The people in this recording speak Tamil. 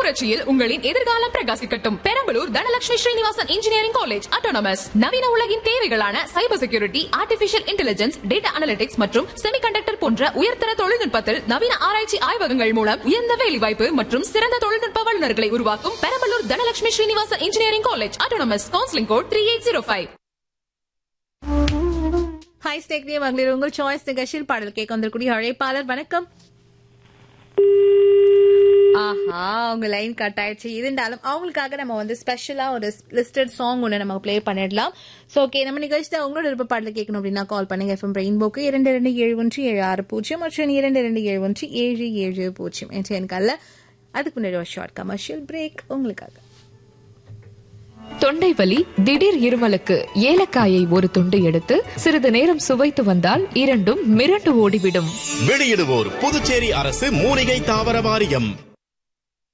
புரட்சியில் உங்களின் எதிர்காலம் பிரகாசிக்கட்டும் Perambalur Dhanalakshmi Srinivasan engineering college autonomous நவீன உலகின் தேவைகளான cyber security artificial intelligence data analytics மற்றும் செமிகண்டக்டர் போன்ற உயர்தர தொழில்நுட்பத்தில் நவீன ஆராய்ச்சி ஆய்வகங்கள் மூலம் உயர்ந்த வேலைவாய்ப்பு மற்றும் சிறந்த தொழில்நுட்ப வல்லுநர்களை உருவாக்கும் Perambalur Dhanalakshmi Srinivasan engineering college autonomous counselling code three eight zero five ஹாய் ஸ்டேக்னிய மகளிர் உங்கள் சாய்ஸ் நிகழ்ச்சியில் பாடல் கேட்க வந்திருக்கூடிய அழைப்பாளர் வணக்கம் ஆஹா உங்க லைன் கட் ஆயிடுச்சு இருந்தாலும் அவங்களுக்காக நம்ம வந்து ஸ்பெஷலா ஒரு லிஸ்டட் சாங் ஒன்று நம்ம ப்ளே பண்ணிடலாம் ஸோ ஓகே நம்ம நிகழ்ச்சியில் உங்களோட விருப்ப பாடல் கேட்கணும் அப்படின்னா கால் பண்ணுங்க எஃப்எம் ரெயின்போக்கு இரண்டு இரண்டு ஏழு ஒன்று ஏழு ஆறு பூஜ்ஜியம் மற்றும் இரண்டு இரண்டு ஏழு ஒன்று ஏழு ஏழு பூஜ்ஜியம் என்ற எனக்கல்ல அதுக்கு முன்னாடி ஒரு ஷார்ட் கமர்ஷியல் பிரேக் உங்களுக்காக தொண்டை வலி திடீர் இருமலுக்கு ஏலக்காயை ஒரு துண்டு எடுத்து சிறிது நேரம் சுவைத்து வந்தால் இரண்டும் மிரண்டு ஓடிவிடும் வெளியிடுவோர் புதுச்சேரி அரசு மூலிகை தாவர வாரியம்